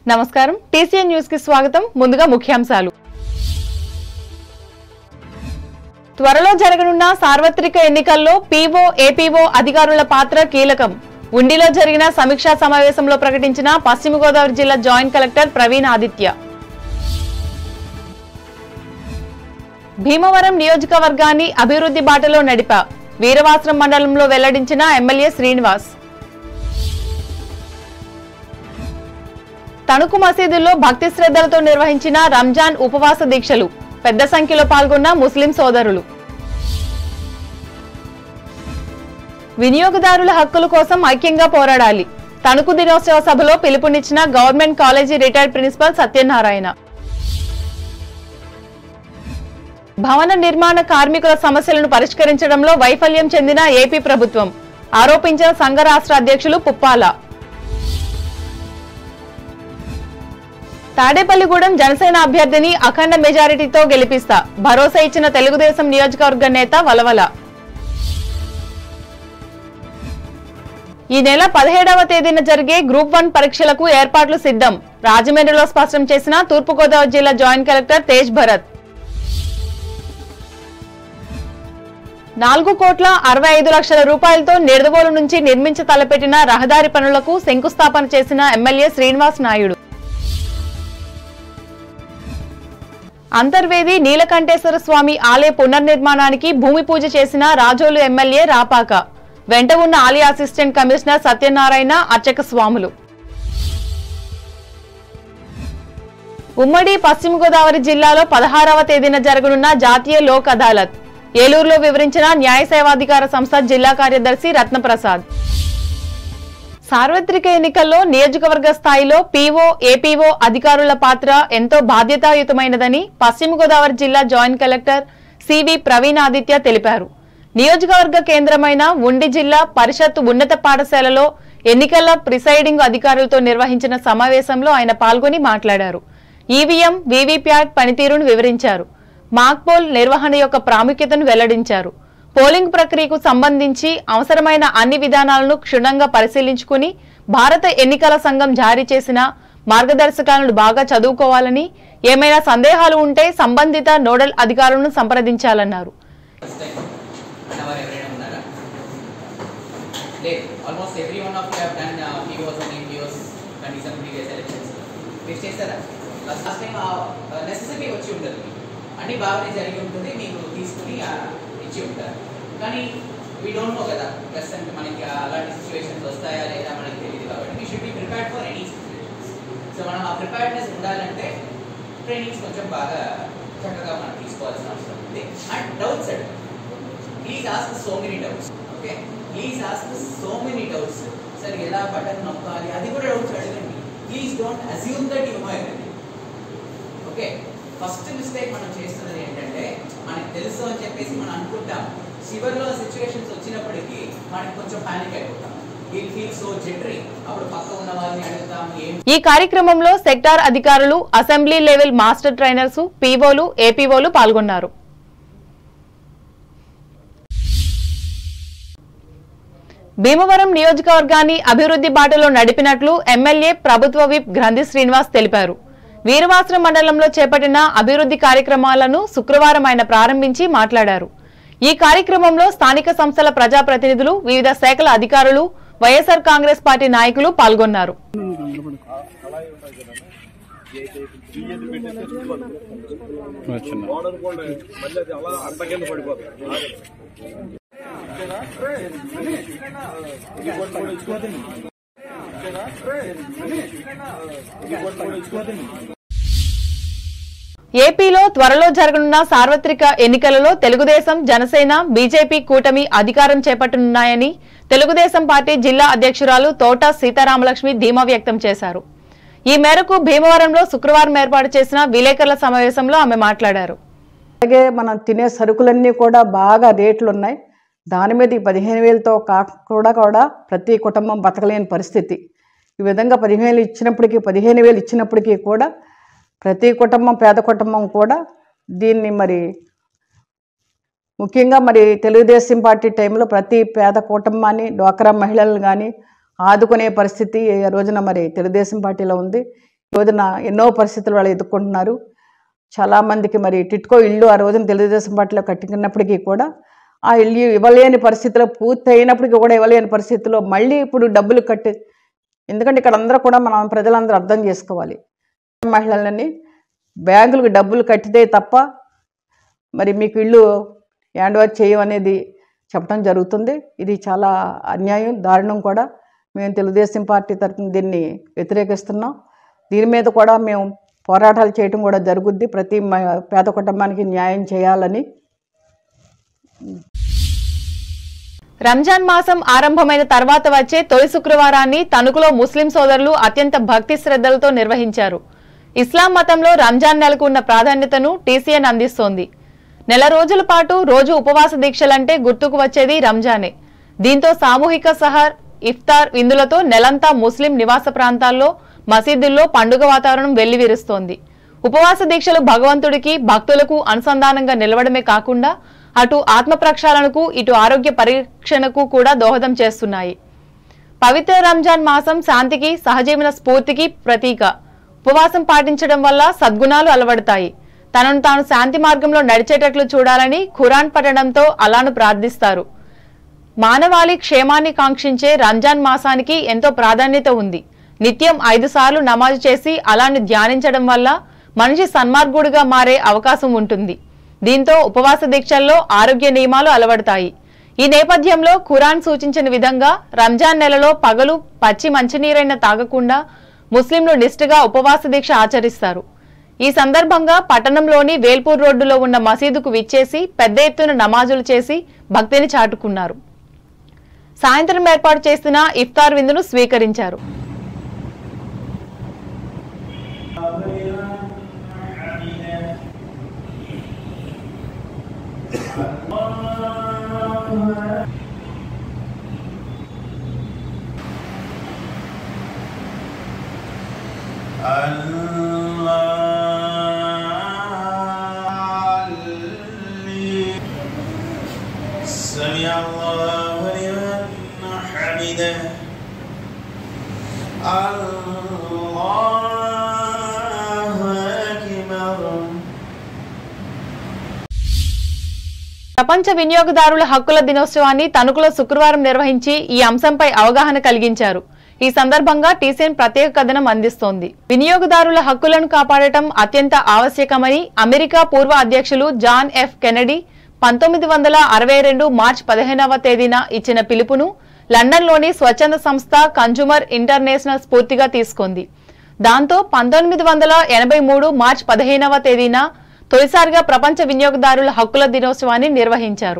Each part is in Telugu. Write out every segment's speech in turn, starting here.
నమస్కారం టీసీఎన్ న్యూస్ కి స్వాగతం ముందుగా ముఖ్యాంశాలు త్వరలో జరగనున్న సార్వత్రిక ఎన్నికల్లో పీఓ ఏపీఓ అధికారుల పాత్ర కీలకం ఉండిలో జరిగిన సమీక్షా సమావేశంలో ప్రకటించిన పశ్చిమ గోదావరి జిల్లా జాయింట్ కలెక్టర్ ప్రవీణ్ ఆదిత్య భీమవరం నియోజకవర్గాన్ని అభివృద్ధి బాటలో నడిప వీరవాసరం మండలంలో వెల్లడించిన ఎమ్మెల్యే శ్రీనివాస్ తణుకు మసీదుల్లో భక్తి శ్రద్ధలతో నిర్వహించిన రంజాన్ ఉపవాస దీక్షలు పెద్ద సంఖ్యలో పాల్గొన్న ముస్లిం సోదరులు వినియోగదారుల హక్కుల కోసం ఐక్యంగా పోరాడాలి తణుకు దినోత్సవ సభలో పిలుపునిచ్చిన government college retired principal Satyanarayana భవన నిర్మాణ కార్మికుల సమస్యలను పరిష్కరించడంలో వైఫల్యం చెందిన ఏపీ ప్రభుత్వం ఆరోపించిన సంఘ రాష్ట్ర అధ్యక్షులు పుప్పాల తాడేపల్లిగూడెం జనసేన అభ్యర్థిని అఖండ మెజారిటీతో గెలిపిస్తా భరోసా ఇచ్చిన తెలుగుదేశం నియోజకవర్గ నేత వలవల ఈ నెల పదిహేడవ తేదీన జరిగే గ్రూప్ వన్ పరీక్షలకు ఏర్పాట్లు సిద్ధం రాజమండ్రిలో స్పష్టం చేసిన తూర్పుగోదావరి జిల్లా జాయింట్ కలెక్టర్ తేజ్ భరత్ నాలుగు కోట్ల అరవై ఐదు లక్షల రూపాయలతో నిడదవోలు నుంచి నిర్మించ తలపెట్టిన రహదారి పనులకు శంకుస్థాపన చేసిన ఎమ్మెల్యే శ్రీనివాస్ నాయుడు అంతర్వేది నీలకంఠేశ్వర స్వామి ఆలయ పునర్నిర్మాణానికి భూమి పూజ చేసిన రాజోలు ఎమ్మెల్యే రాపాక వెంట ఉన్న ఆలయ అసిస్టెంట్ కమిషనర్ సత్యనారాయణ అర్చక స్వాములు ఉమ్మడి పశ్చిమ గోదావరి జిల్లాలో పదహారవ తేదీన జరగనున్న జాతీయ లోక్ అదాలత్ ఏలూరులో వివరించిన న్యాయ సేవాధికార సంస్థ జిల్లా కార్యదర్శి రత్నప్రసాద్ సార్వత్రిక ఎన్నికల్లో నియోజకవర్గ స్థాయిలో పీఓ ఏపీఓ అధికారుల పాత్ర ఎంతో బాధ్యతాయుతమైనదని పశ్చిమ గోదావరి జిల్లా joint collector CV Praveen Aditya తెలిపారు నియోజకవర్గ కేంద్రమైన ఉండి జిల్లా పరిషత్ ఉన్నత పాఠశాలలో ఎన్నికల ప్రిసైడింగ్ అధికారులతో నిర్వహించిన సమావేశంలో ఆయన పాల్గొని మాట్లాడారు ఈవీఎం వీవీప్యాట్ పనితీరును వివరించారు మాక్పోల్ నిర్వహణ యొక్క ప్రాముఖ్యతను వెల్లడించారు పోలింగ్ ప్రక్రియకు సంబంధించి అవసరమైన అన్ని విధానాలను క్షుణ్ణంగా పరిశీలించుకుని భారత ఎన్నికల సంఘం జారీ చేసిన మార్గదర్శకాలను బాగా చదువుకోవాలని ఏమైనా సందేహాలు ఉంటే సంబంధిత నోడల్ అధికారులను సంప్రదించాలన్నారు ఫస్ట్ టైం అన్నవారు ఎవరైనా ఉన్నారా లేదు almost every one of have done POs and MPOs కనీసం ప్రీవియస్ ఎలక్షన్స్ మీరు చేస్తారా లాస్ట్ టైం నెసెసిటీ వచ్చి ఉంటుంది మీకు అన్ని బాగానే జరిగి ఉంటుంది మీకు తీసుకుని ఆ, ఇచ్చి ఉంటారు కానీ వీ డోంట్ నో కదా ప్రెసెంట్ మనకి అలాంటి సిచ్యువేషన్స్ వస్తాయా లేదా మనకి తెలియదు కాబట్టి we should be prepared for any situations so మనం ఆ ప్రిపేర్డ్నెస్ ఉండాలంటే ట్రైనింగ్స్ కొంచెం బాగా చక్కగా మనం తీసుకోవాల్సిన అవసరం ఉంది అండ్ డౌట్స్ అడగండి please ask so many doubts okay please ask so many doubts సరే ఎలా బటన్ నొక్కాలి అది కూడా డౌట్స్ అడగండి please don't assume that you know everything okay first mistake మనం చేస్తున్నది ఏంటంటే మనకి తెలుసు అని చెప్పేసి మనం అనుకుంటాం చివరిలో సిచ్యువేషన్స్ వచ్చినప్పటికీ మనకి కొంచెం పానిక్ అయిపోతాం వీల్ ఫీల్ సో జెటరీ అప్పుడు పక్క ఉన్న వారిని అడుగుతాం ఏం ఈ కార్యక్రమంలో సెక్టార్ అధికారులు అసెంబ్లీ లెవెల్ మాస్టర్ ట్రైనర్స్ పీఓలు ఏపీఓలు పాల్గొన్నారు భీమవరం నియోజకవర్గాన్ని అభివృద్ధి బాటలో నడిపినట్లు ఎమ్మెల్యే ప్రభుత్వ విప్ గ్రంథి శ్రీనివాస్ తెలిపారు వీరవాసరం మండలంలో చేపట్టిన అభివృద్ధి కార్యక్రమాలను శుక్రవారం ఆయన ప్రారంభించి మాట్లాడారు ఈ కార్యక్రమంలో స్థానిక సంస్థల ప్రజాప్రతినిధులు వివిధ శాఖల అధికారులు వైఎస్ఆర్ కాంగ్రెస్ పార్టీ నాయకులు పాల్గొన్నారు వాటర్ కూడా మళ్ళీ అది అలా అంత కింద పడిపోతుంది ఏపీలో త్వరలో జరగనున్న సార్వత్రిక ఎన్నికలలో తెలుగుదేశం జనసేన బీజేపీ కూటమి అధికారం చేపట్టనున్నాయని తెలుగుదేశం పార్టీ జిల్లా అధ్యక్షురాలు తోట సీతారామలక్ష్మి ధీమా వ్యక్తం చేశారు ఈ మేరకు భీమవరంలో శుక్రవారం ఏర్పాటు చేసిన విలేకరుల సమావేశంలో ఆమె మాట్లాడారు అలాగే మనం తినే సరుకులన్నీ కూడా బాగా రేట్లు ఉన్నాయి దాని మీద ఈ పదిహేను వేలతో కా కూడా కూడా ప్రతి కుటుంబం బతకలేని పరిస్థితి ఈ విధంగా పదిహేను ఇచ్చినప్పటికీ పదిహేను వేలు ఇచ్చినప్పటికీ కూడా ప్రతి కుటుంబం పేద కుటుంబం కూడా దీన్ని మరి ముఖ్యంగా మరి తెలుగుదేశం పార్టీ టైంలో ప్రతి పేద కుటుంబాన్ని డ్వాక్రా మహిళలను కానీ ఆదుకునే పరిస్థితి ఈ రోజున మరి తెలుగుదేశం పార్టీలో ఉంది రోజున ఎన్నో పరిస్థితులు వాళ్ళు ఎదుర్కొంటున్నారు చాలామందికి మరి టిట్కో ఇల్లు ఆ రోజున తెలుగుదేశం పార్టీలో కట్టుకున్నప్పటికీ కూడా ఆ ఇల్లు ఇవ్వలేని పరిస్థితిలో పూర్తి అయినప్పటికీ కూడా ఇవ్వలేని పరిస్థితిలో మళ్ళీ ఇప్పుడు డబ్బులు కట్టి ఎందుకంటే ఇక్కడ అందరూ కూడా మనం ప్రజలందరూ అర్థం చేసుకోవాలి మహిళలని బ్యాంకులకు డబ్బులు కట్టితే తప్ప మరి మీకు ఇల్లు హ్యాండ్ ఓవర్ చేయం అనేది చెప్పడం జరుగుతుంది ఇది చాలా అన్యాయం దారుణం కూడా మేము తెలుగుదేశం పార్టీ తరఫున దీన్ని వ్యతిరేకిస్తున్నాం దీని మీద కూడా మేము పోరాటాలు చేయడం కూడా జరుగుద్ది ప్రతి మ- పేద కుటుంబానికి న్యాయం చేయాలని రంజాన్ మాసం ఆరంభమైన తర్వాత వచ్చే తొలి శుక్రవారాన్ని తణుకులో ముస్లిం సోదరులు అత్యంత భక్తి శ్రద్ధలతో నిర్వహించారు ఇస్లాం మతంలో రంజాన్ నెలకు ఉన్న ప్రాధాన్యతను టీసీఎన్ అందిస్తోంది నెల రోజుల పాటు రోజు ఉపవాస దీక్షలంటే గుర్తుకు వచ్చేది రంజానే దీంతో సామూహిక సహర్ ఇఫ్తార్ విందులతో నెలంతా ముస్లిం నివాస ప్రాంతాల్లో మసీదుల్లో పండుగ వాతావరణం వెల్లివిరుస్తోంది ఉపవాస దీక్షలు భగవంతుడికి భక్తులకు అనుసంధానంగా నిలవడమే కాకుండా అటు ఆత్మ ప్రక్షాళనకు ఇటు ఆరోగ్య పరీక్షణకు కూడా దోహదం చేస్తున్నాయి పవిత్ర రంజాన్ మాసం శాంతికి సహజీవన స్ఫూర్తికి ప్రతీక ఉపవాసం పాటించడం వల్ల సద్గుణాలు అలవడతాయి తనను తాను శాంతి మార్గంలో నడిచేటట్లు చూడాలని ఖురాన్ పఠనంతో అలాను ప్రార్థిస్తారు మానవాళి క్షేమాన్ని కాంక్షించే రంజాన్ మాసానికి ఎంతో ప్రాధాన్యత ఉంది నిత్యం ఐదు సార్లు నమాజు చేసి అలాని ధ్యానించడం వల్ల మనిషి సన్మార్గుడిగా మారే అవకాశం ఉంటుంది దీంతో ఉపవాస దీక్షల్లో ఆరోగ్య నియమాలు అలవడతాయి ఈ నేపథ్యంలో ఖురాన్ సూచించిన విధంగా రంజాన్ నెలలో పగలు పచ్చి మంచినీరైనా తాగకుండా ముస్లింలు నిష్ఠగా ఉపవాస దీక్ష ఆచరిస్తారు ఈ సందర్భంగా పట్టణంలోని వేల్పూర్ రోడ్డులో ఉన్న మసీదుకు విచ్చేసి పెద్ద ఎత్తున నమాజులు చేసి భక్తిని చాటుకున్నారు సాయంత్రం ఏర్పాటు చేసిన ఇఫ్తార్ విందును స్వీకరించారు الله سمع الله لمن حمده الله أكبر ప్రపంచ వినియోగదారుల హక్కుల దినోత్సవాన్ని తణుకులో శుక్రవారం నిర్వహించి ఈ అంశంపై అవగాహన కలిగించారు ఈ సందర్భంగా టీసీఎన్ ప్రత్యేక కథనం అందిస్తోంది వినియోగదారుల హక్కులను కాపాడటం అత్యంత ఆవశ్యకమని అమెరికా పూర్వ అధ్యక్షులు జాన్ ఎఫ్ కెనడీ పంతొమ్మిది వందల అరవై రెండు మార్చి పదిహేనవ తేదీన ఇచ్చిన పిలుపును లండన్లోని స్వచ్ఛంద సంస్థ కన్జ్యూమర్ ఇంటర్నేషనల్ స్ఫూర్తిగా తీసుకుంది దాంతో పంతొమ్మిది వందల ఎనభై మూడు మార్చి పదిహేనవ తేదీన తొలిసారిగా ప్రపంచ వినియోగదారుల హక్కుల దినోత్సవాన్ని నిర్వహించారు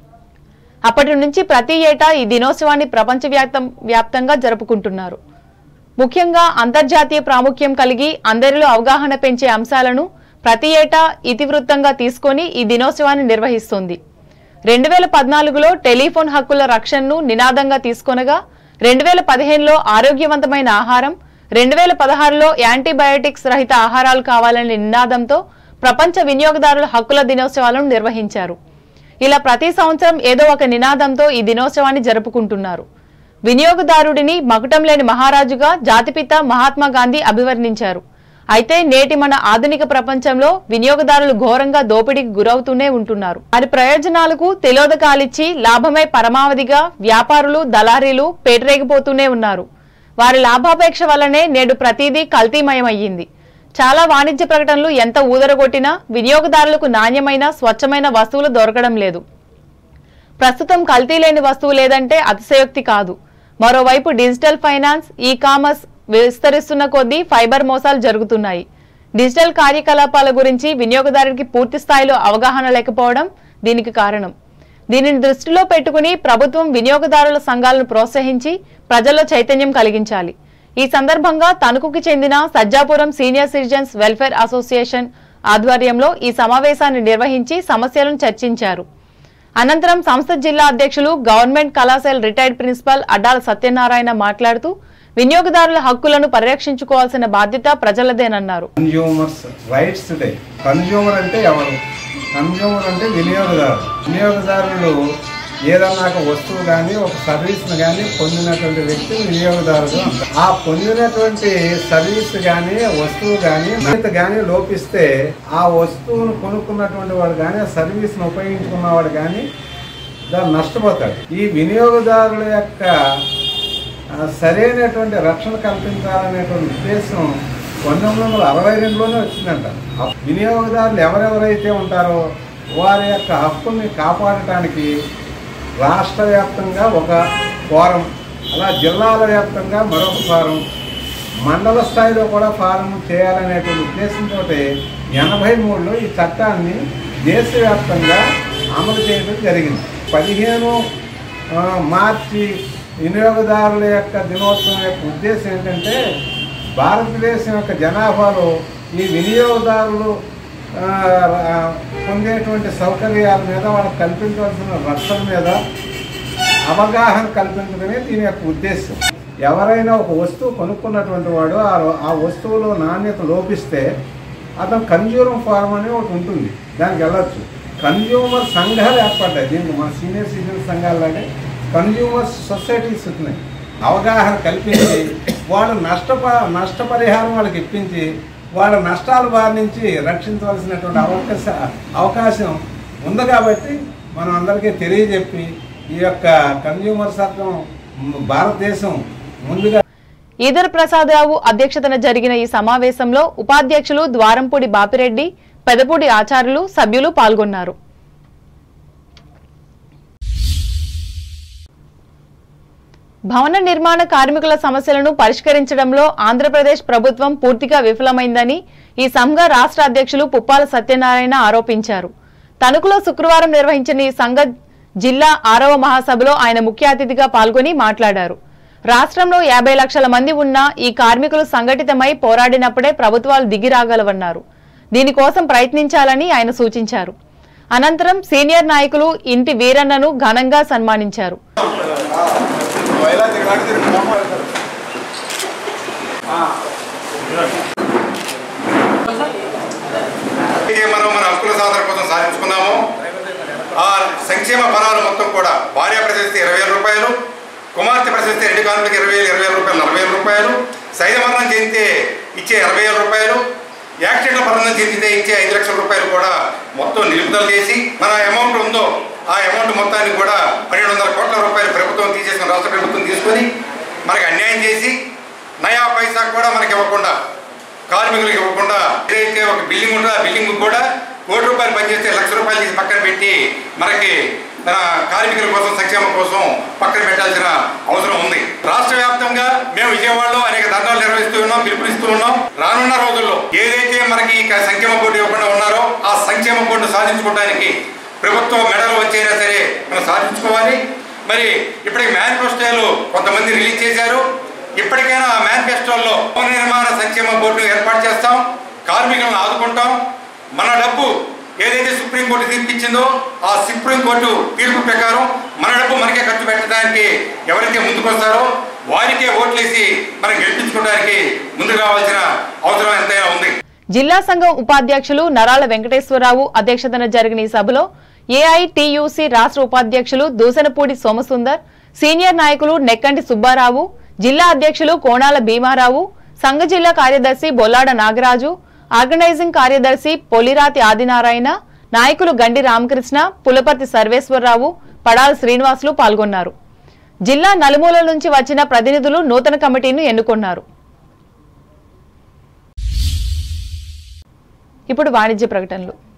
అప్పటి నుంచి ప్రతి ఏటా ఈ దినోత్సవాన్ని ప్రపంచవ్యాప్తం వ్యాప్తంగా జరుపుకుంటున్నారు ముఖ్యంగా అంతర్జాతీయ ప్రాముఖ్యం కలిగి అందరిలో అవగాహన పెంచే అంశాలను ప్రతి ఏటా ఇతివృత్తంగా తీసుకొని ఈ దినోత్సవాన్ని నిర్వహిస్తుంది రెండు వేల పద్నాలుగులో టెలిఫోన్ హక్కుల రక్షణను నినాదంగా తీసుకొనగా రెండు వేల పదిహేనులో ఆరోగ్యవంతమైన ఆహారం రెండు వేల పదహారులో యాంటీబయాటిక్స్ రహిత ఆహారాలు కావాలనే నినాదంతో ప్రపంచ వినియోగదారుల హక్కుల దినోత్సవాలను నిర్వహించారు ఇలా ప్రతి సంవత్సరం ఏదో ఒక నినాదంతో ఈ దినోత్సవాన్ని జరుపుకుంటున్నారు వినియోగదారుడిని మకుటం లేని మహారాజుగా జాతిపిత మహాత్మా గాంధీ అభివర్ణించారు అయితే నేటి మన ఆధునిక ప్రపంచంలో వినియోగదారులు ఘోరంగా దోపిడీకి గురవుతూనే ఉంటున్నారు వారి ప్రయోజనాలకు తిలోదకాలిచ్చి లాభమే పరమావధిగా వ్యాపారులు దళారీలు పేటరేగిపోతూనే ఉన్నారు వారి లాభాపేక్ష వల్లనే నేడు ప్రతిదీ కల్తీమయమయ్యింది చాలా వాణిజ్య ప్రకటనలు ఎంత ఊదరగొట్టినా వినియోగదారులకు నాణ్యమైన స్వచ్ఛమైన వస్తువులు దొరకడం లేదు ప్రస్తుతం కల్తీ లేని వస్తువు లేదంటే అతిశయోక్తి కాదు మరోవైపు డిజిటల్ ఫైనాన్స్ ఈ కామర్స్ విస్తరిస్తున్న కొద్దీ ఫైబర్ మోసాలు జరుగుతున్నాయి డిజిటల్ కార్యకలాపాల గురించి వినియోగదారుడికి పూర్తి స్థాయిలో అవగాహన లేకపోవడం దీనికి కారణం దీనిని దృష్టిలో పెట్టుకుని ప్రభుత్వం వినియోగదారుల సంఘాలను ప్రోత్సహించి ప్రజల్లో చైతన్యం కలిగించాలి ఈ సందర్భంగా తణుకుకి చెందిన Sajjapuram senior citizens welfare association ఆధ్వర్యంలో ఈ సమావేశాన్ని నిర్వహించి సమస్యలను చర్చించారు అనంతరం సంస్థ జిల్లా అధ్యక్షులు గవర్నమెంట్ కళాశాల రిటైర్డ్ ప్రిన్సిపల్ అడ్డాల సత్యనారాయణ మాట్లాడుతూ వినియోగదారుల హక్కులను పరిరక్షించుకోవాల్సిన బాధ్యత ప్రజలదేనన్నారు కన్జ్యూమర్స్ రైట్స్ డే కన్జ్యూమర్ అంటే ఎవరు కన్జ్యూమర్ అంటే వినియోగదారు వినియోగదారులు ఏదన్నా ఒక వస్తువు కానీ ఒక సర్వీస్ను కానీ పొందినటువంటి వ్యక్తి వినియోగదారుడు అంటారు ఆ పొందినటువంటి సర్వీస్ కానీ వస్తువు కానీ నాణ్యత కానీ లోపిస్తే ఆ వస్తువును కొనుక్కున్నటువంటి వాడు కానీ ఆ సర్వీస్ను ఉపయోగించుకున్నవాడు కానీ దాన్ని నష్టపోతాడు ఈ వినియోగదారుల యొక్క ఆ, సరైనటువంటి రక్షణ కల్పించాలనేటువంటి ఉద్దేశం పంతొమ్మిది వందల అరవై రెండులోనే వచ్చిందంట ఆ వినియోగదారులు ఎవరెవరైతే ఉంటారో వారి యొక్క హక్కుల్ని కాపాడటానికి రాష్ట్ర వ్యాప్తంగా ఒక ఫోరం అలా జిల్లాల వ్యాప్తంగా మరొక ఫారం మండల స్థాయిలో కూడా ఫారం చేయాలనేటువంటి ఉద్దేశంతో ఎనభై మూడులో ఈ చట్టాన్ని దేశవ్యాప్తంగా అమలు చేయడం జరిగింది పదిహేను ఆ, మార్చి వినియోగదారుల యొక్క దినోత్సవం యొక్క ఉద్దేశం ఏంటంటే భారతదేశం యొక్క జనాభాలో ఈ వినియోగదారులు ఆ, ఆ, పొందేటువంటి సౌకర్యాల మీద వాళ్ళకి కల్పించవలసిన రక్షణ మీద అవగాహన కల్పించడమే దీని యొక్క ఉద్దేశం ఎవరైనా ఒక వస్తువు కొనుక్కున్నటువంటి వాడు ఆ ఆ వస్తువులో నాణ్యత లోపిస్తే అతను కన్జ్యూమర్ ఫారం అని ఒకటి ఉంటుంది దానికి వెళ్ళొచ్చు కన్జ్యూమర్ సంఘాలు ఏర్పడ్డాయి దీనికి మన సీనియర్ సిటిజన్ సంఘాలనే కన్జ్యూమర్ సొసైటీస్ ఉన్నాయి అవగాహన కల్పించి వాళ్ళు నష్టప నష్టపరిహారం వాళ్ళకి ఇప్పించి వాళ్ళ నష్టాల బారి నుంచి రక్షించవలసినటువంటి అవకాశ అవకాశం ఉంది కాబట్టి మనం అందరికీ తెలియజెప్పి ఈ యొక్క కన్జ్యూమర్ చట్టం భారతదేశం ముందుగా ఈదర్ ప్రసాదరావు అధ్యక్షతన జరిగిన ఈ సమావేశంలో ఉపాధ్యక్షులు ద్వారంపూడి బాపిరెడ్డి పెదపూడి ఆచార్యులు సభ్యులు పాల్గొన్నారు భవన నిర్మాణ కార్మికుల సమస్యలను పరిష్కరించడంలో ఆంధ్రప్రదేశ్ ప్రభుత్వం పూర్తిగా విఫలమైందని ఈ సంఘ రాష్ట్ర అధ్యక్షులు పుప్పాల సత్యనారాయణ ఆరోపించారు తణుకులో శుక్రవారం నిర్వహించిన ఈ సంఘ జిల్లా ఆరవ మహాసభలో ఆయన ముఖ్య అతిథిగా పాల్గొని మాట్లాడారు రాష్ట్రంలో యాభై లక్షల మంది ఉన్న ఈ కార్మికులు సంఘటితమై పోరాడినప్పుడే ప్రభుత్వాలు దిగిరాగలవన్నారు దీనికోసం ప్రయత్నించాలని ఆయన సూచించారు అనంతరం సీనియర్ నాయకులు ఇంటి వీరన్నను ఘనంగా సన్మానించారు అయితే మనం మన హక్కుల సాధన కోసం సాధించుకున్నాము ఆ సంక్షేమ ఫలాలు మొత్తం కూడా భార్య ప్రశస్తి ఇరవై వేల రూపాయలు కుమార్తె ప్రశస్తి రెండు కానులకు ఇరవై వేలు ఇరవై వేల రూపాయలు నలభై వేల రూపాయలు సైద మరణం చెందితే ఇచ్చే ఎనభై వేల రూపాయలు యాక్సిడెంట్ల మరణం చెందితే ఇచ్చే ఐదు లక్షల రూపాయలు కూడా మొత్తం నిలుపుదల చేసి మన అమౌంట్ ఉందో ఆ అమౌంట్ మొత్తాన్ని కూడా పన్నెండు వందల కోట్ల రూపాయలు ప్రభుత్వం తీసేసుకుని రాష్ట్ర ప్రభుత్వం తీసుకొని మనకి అన్యాయం చేసి నయా పైసా కూడా మనకి ఇవ్వకుండా కార్మికులకు ఇవ్వకుండా ఏదైతే ఒక బిల్డింగ్ ఉంటుందో ఆ బిల్డింగ్ కూడా కోటి రూపాయలు పనిచేస్తే లక్ష రూపాయలు తీసి పక్కన పెట్టి మనకి మన కార్మికుల కోసం సంక్షేమం కోసం పక్కన పెట్టాల్సిన అవసరం ఉంది రాష్ట్ర వ్యాప్తంగా మేము విజయవాడలో అనేక ధర్నాలు నిర్వహిస్తూ ఉన్నాం పిలుపునిస్తూ ఉన్నాం రానున్న రోజుల్లో ఏదైతే మనకి ఈ సంక్షేమ బోర్డు ఇవ్వకుండా ఉన్నారో ఆ సంక్షేమ బోర్డు సాధించుకోవడానికి ప్రభుత్వం మెడలు వచ్చైనా సరే మనం సాధించుకోవాలి మరి ఇప్పటికి మేనిఫెస్టోలు కొంతమంది రిలీజ్ చేశారు ఇప్పటికైనా ఆ మేనిఫెస్టోల్లో భవన నిర్మాణ సంక్షేమ బోర్డు ఏర్పాటు చేస్తాం కార్మికులను ఆదుకుంటాం మన డబ్బు ఏదైతే సుప్రీంకోర్టు తీర్పు ఇచ్చిందో ఆ సుప్రీంకోర్టు తీర్పు ప్రకారం మన డబ్బు మనకే ఖర్చు పెట్టడానికి ఎవరైతే ముందుకొస్తారో వారికే ఓట్లేసి మనం గెలిపించుకోవడానికి ముందుకు రావాల్సిన అవసరం ఎంతైనా ఉంది జిల్లా సంఘం ఉపాధ్యక్షులు నరాల వెంకటేశ్వరరావు అధ్యక్షతన జరిగిన ఈ సభలో ఏఐటియుసి రాష్ట్ర ఉపాధ్యక్షులు దూసనపూడి సోమసుందర్ సీనియర్ నాయకులు నెక్కంటి సుబ్బారావు జిల్లా అధ్యక్షులు కోణాల భీమారావు సంఘ జిల్లా కార్యదర్శి బొల్లాడ నాగరాజు ఆర్గనైజింగ్ కార్యదర్శి పొలిరాతి ఆదినారాయణ నాయకులు గండి రామకృష్ణ పులపర్తి సర్వేశ్వరరావు పడాల శ్రీనివాసులు పాల్గొన్నారు జిల్లా నలుమూలల నుంచి వచ్చిన ప్రతినిధులు నూతన కమిటీను ఎన్నుకున్నారు ఇప్పుడు వాణిజ్య ప్రకటనలు